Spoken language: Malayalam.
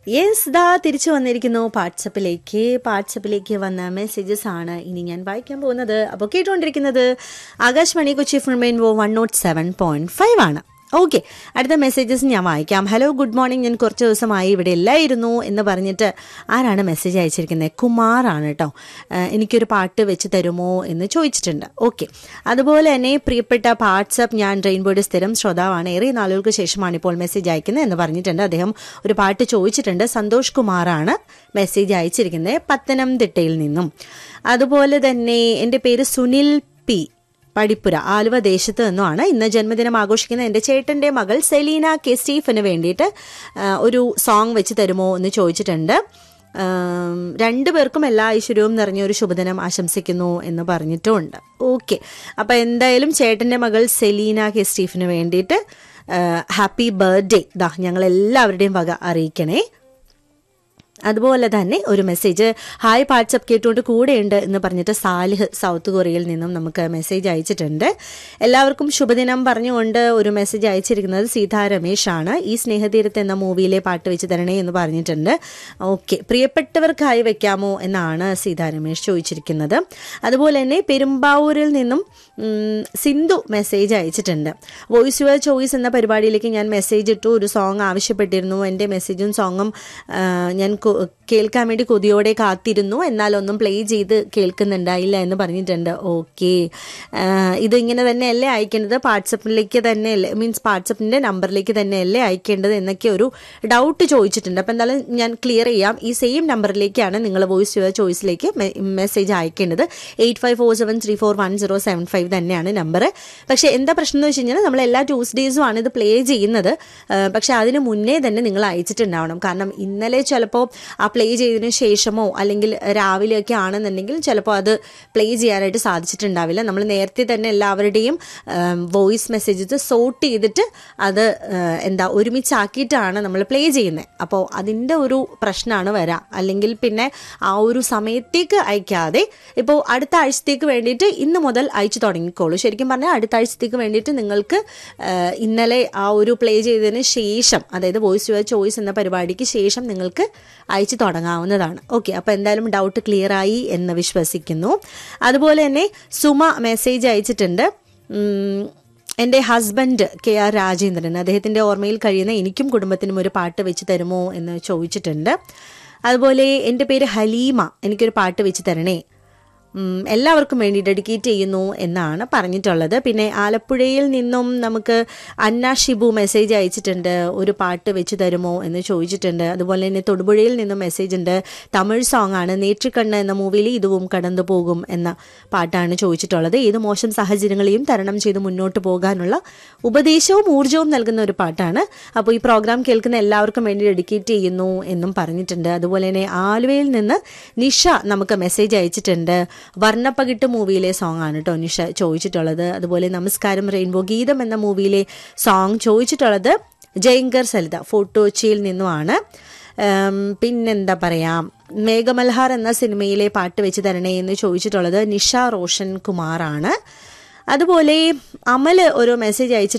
യെസ് ദാ തിരിച്ചു വന്നിരിക്കുന്നു വാട്സപ്പിലേക്ക് വാട്സപ്പിലേക്ക് വന്ന മെസ്സേജസ് ആണ് ഇനി ഞാൻ വായിക്കാൻ പോകുന്നത് അപ്പോൾ കേട്ടുകൊണ്ടിരിക്കുന്നത് ആകാശവാണി കൊച്ചി ഫുൾ മെയിൻ one nought seven point five ആണ് ഓക്കെ അടുത്ത മെസ്സേജസ് ഞാൻ വായിക്കാം ഹലോ ഗുഡ് മോർണിംഗ് ഞാൻ കുറച്ച് ദിവസമായി ഇവിടെ ഇല്ലായിരുന്നു എന്ന് പറഞ്ഞിട്ട് ആരാണ് മെസ്സേജ് അയച്ചിരിക്കുന്നത് കുമാറാണ് കേട്ടോ ഏഹ് എനിക്കൊരു പാട്ട് വെച്ച് തരുമോ എന്ന് ചോദിച്ചിട്ടുണ്ട് ഓക്കെ അതുപോലെ തന്നെ പ്രിയപ്പെട്ട വാട്സപ്പ് ഞാൻ റെയിൻബോയുടെ സ്ഥിരം ശ്രോതാവാണ് ഏറെ നാളുകൾക്ക് ശേഷമാണ് ഇപ്പോൾ മെസ്സേജ് അയക്കുന്നത് എന്ന് പറഞ്ഞിട്ടുണ്ട് അദ്ദേഹം ഒരു പാട്ട് ചോദിച്ചിട്ടുണ്ട് സന്തോഷ് കുമാറാണ് മെസ്സേജ് അയച്ചിരിക്കുന്നത് പത്തനംതിട്ടയിൽ നിന്നും അതുപോലെ തന്നെ എൻ്റെ പേര് സുനിൽ പി പടിപ്പുര ആലുവ ദേശത്ത് നിന്നുമാണ് ഇന്ന് ജന്മദിനം ആഘോഷിക്കുന്ന എൻ്റെ ചേട്ടൻ്റെ മകൾ സെലീന കെ സ്റ്റീഫന് വേണ്ടിയിട്ട് ആ, ഒരു സോങ് വെച്ച് തരുമോ എന്ന് ചോദിച്ചിട്ടുണ്ട് ആം, രണ്ടു പേർക്കും എല്ലാ ഐശ്വര്യവും നിറഞ്ഞ ഒരു ശുഭദിനം ആശംസിക്കുന്നു എന്ന് പറഞ്ഞിട്ടുമുണ്ട് ഓക്കെ അപ്പം എന്തായാലും ചേട്ടൻ്റെ മകൾ സെലീന കെ സ്റ്റീഫിന് വേണ്ടിയിട്ട് ഹാപ്പി ബർത്ത്ഡേ ദാ ഞങ്ങൾ എല്ലാവരുടെയും വക അറിയിക്കണേ അതുപോലെ തന്നെ ഒരു മെസ്സേജ് ഹായ് വാട്സപ്പ് കേട്ടുകൊണ്ട് കൂടെയുണ്ട് എന്ന് പറഞ്ഞിട്ട് സാലിഹ് സൗത്ത് കൊറിയയിൽ നിന്നും നമുക്ക് മെസ്സേജ് അയച്ചിട്ടുണ്ട് എല്ലാവർക്കും ശുഭദിനം പറഞ്ഞുകൊണ്ട് ഒരു മെസ്സേജ് അയച്ചിരിക്കുന്നത് സീതാ രമേശ് ആണ് ഈ സ്നേഹതീരത്ത് എന്ന മൂവിയിലെ പാട്ട് വെച്ച് തരണേ എന്ന് പറഞ്ഞിട്ടുണ്ട് ഓക്കെ പ്രിയപ്പെട്ടവർക്കായി വെക്കാമോ എന്നാണ് സീതാ രമേശ് ചോദിച്ചിരിക്കുന്നത് അതുപോലെ തന്നെ പെരുമ്പാവൂരിൽ നിന്നും ഉം, സിന്ധു മെസ്സേജ് അയച്ചിട്ടുണ്ട് വോയിസ് യുവർ ചോയ്സ് എന്ന പരിപാടിയിലേക്ക് ഞാൻ മെസ്സേജ് ഇട്ടു ഒരു സോങ് ആവശ്യപ്പെട്ടിരുന്നു എൻ്റെ മെസ്സേജും സോങ്ങും ആ, ഞാൻ കൊ- കേൾക്കാൻ വേണ്ടി കൊതിയോടെ കാത്തിരുന്നു എന്നാൽ ഒന്നും പ്ലേ ചെയ്ത് കേൾക്കുന്നുണ്ടായില്ല എന്ന് പറഞ്ഞിട്ടുണ്ട് ഓക്കെ ഇത് ഇങ്ങനെ തന്നെയല്ലേ അയക്കേണ്ടത് വാട്സപ്പിലേക്ക് തന്നെയല്ലേ മീൻസ് വാട്സപ്പിൻ്റെ നമ്പറിലേക്ക് തന്നെയല്ലേ അയക്കേണ്ടത് എന്നൊക്കെ ഒരു ഡൗട്ട് ചോദിച്ചിട്ടുണ്ട് അപ്പം എന്തായാലും ഞാൻ ക്ലിയർ ചെയ്യാം ഈ സെയിം നമ്പറിലേക്കാണ് നിങ്ങൾ വോയിസ് യുവർ ചോയ്സിലേക്ക് മെസ്സേജ് അയക്കേണ്ടത് eight five four seven three four one zero seven five തന്നെയാണ് നമ്പർ പക്ഷേ എന്താ പ്രശ്നം എന്ന് വെച്ച് കഴിഞ്ഞാൽ നമ്മൾ എല്ലാ ട്യൂസ്ഡേയ്സും ആണ് ഇത് പ്ലേ ചെയ്യുന്നത് ആ, പക്ഷെ അതിന് മുന്നേ തന്നെ നിങ്ങൾ അയച്ചിട്ടുണ്ടാവണം കാരണം ഇന്നലെ ചിലപ്പോൾ ആ പ്ലേ ചെയ്തതിന് ശേഷമോ അല്ലെങ്കിൽ രാവിലെയൊക്കെ ആണെന്നുണ്ടെങ്കിൽ ചിലപ്പോൾ അത് പ്ലേ ചെയ്യാനായിട്ട് സാധിച്ചിട്ടുണ്ടാവില്ല നമ്മൾ നേരത്തെ തന്നെ എല്ലാവരുടെയും വോയിസ് മെസ്സേജസ് സോർട്ട് ചെയ്തിട്ട് അത് ആ, എന്താ ഒരുമിച്ചാക്കിയിട്ടാണ് നമ്മൾ പ്ലേ ചെയ്യുന്നത് അപ്പോൾ അതിൻ്റെ ഒരു പ്രശ്നമാണ് വരാം അല്ലെങ്കിൽ പിന്നെ ആ ഒരു സമയത്തേക്ക് അയക്കാതെ ഇപ്പോൾ അടുത്ത ആഴ്ചത്തേക്ക് വേണ്ടിയിട്ട് ഇന്ന് മുതൽ അയച്ചു തുടങ്ങിക്കോളൂ ശരിക്കും പറഞ്ഞാൽ അടുത്ത ആഴ്ചത്തേക്ക് വേണ്ടിയിട്ട് നിങ്ങൾക്ക് ആ, ഇന്നലെ ആ ഒരു പ്ലേ ചെയ്തതിന് ശേഷം അതായത് വോയിസ് യുവർ ചോയ്സ് എന്ന പരിപാടിക്ക് ശേഷം നിങ്ങൾക്ക് അയച്ചു തുടങ്ങാവുന്നതാണ് ഓക്കെ അപ്പോൾ എന്തായാലും ഡൗട്ട് ക്ലിയർ ആയി എന്ന് വിശ്വസിക്കുന്നു അതുപോലെ തന്നെ സുമ മെസ്സേജ് അയച്ചിട്ടുണ്ട് ഉം, എൻ്റെ ഹസ്ബൻഡ് കെ ആർ രാജേന്ദ്രൻ അദ്ദേഹത്തിൻ്റെ ഓർമ്മയിൽ കഴിയുന്ന എനിക്കും കുടുംബത്തിനും ഒരു പാട്ട് വെച്ച് തരുമോ എന്ന് ചോദിച്ചിട്ടുണ്ട് അതുപോലെ എൻ്റെ പേര് ഹലീമ എനിക്കൊരു പാട്ട് വെച്ച് തരണേ ഉം, എല്ലാവർക്കും വേണ്ടി ഡെഡിക്കേറ്റ് ചെയ്യുന്നു എന്നാണ് പറഞ്ഞിട്ടുള്ളത് പിന്നെ ആലപ്പുഴയിൽ നിന്നും നമുക്ക് അന്ന ഷിബു മെസ്സേജ് അയച്ചിട്ടുണ്ട് ഒരു പാട്ട് വെച്ച് തരുമോ എന്ന് ചോദിച്ചിട്ടുണ്ട് അതുപോലെ തന്നെ തൊടുപുഴയിൽ നിന്നും മെസ്സേജ് ഉണ്ട് തമിഴ് സോങ് ആണ് നേற்றிക്കണ്ണ് എന്ന മൂവിയിൽ ഇതുവും കടന്നു പോകും എന്ന പാട്ടാണ് ചോദിച്ചിട്ടുള്ളത് ഏത് മോശം സാഹചര്യങ്ങളെയും തരണം ചെയ്ത് മുന്നോട്ട് പോകാനുള്ള ഉപദേശവും ഊർജവും നൽകുന്ന ഒരു പാട്ടാണ് അപ്പോൾ ഈ പ്രോഗ്രാം കേൾക്കുന്ന എല്ലാവർക്കും വേണ്ടി ഡെഡിക്കേറ്റ് ചെയ്യുന്നു എന്നും പറഞ്ഞിട്ടുണ്ട് അതുപോലെ തന്നെ ആലുവയിൽ നിന്ന് നിഷ നമുക്ക് മെസ്സേജ് അയച്ചിട്ടുണ്ട് വർണ്ണപ്പകിട്ട് മൂവിയിലെ സോങ് ആണ് കേട്ടോ നിഷ ചോദിച്ചിട്ടുള്ളത് അതുപോലെ നമസ്കാരം റെയിൻബോ ഗീതം എന്ന മൂവിയിലെ സോങ് ചോദിച്ചിട്ടുള്ളത് ജയങ്കർ സലിത ഫോർട്ട് കൊച്ചിയിൽ നിന്നുമാണ് ഉം, പിന്നെന്താ പറയാ മേഘമൽഹാർ എന്ന സിനിമയിലെ പാട്ട് വെച്ച് തരണേ എന്ന് ചോദിച്ചിട്ടുള്ളത് നിഷ റോഷൻ കുമാറാണ് അതുപോലെ അമൽ ഒരു മെസ്സേജ് അയച്ചിട്ട്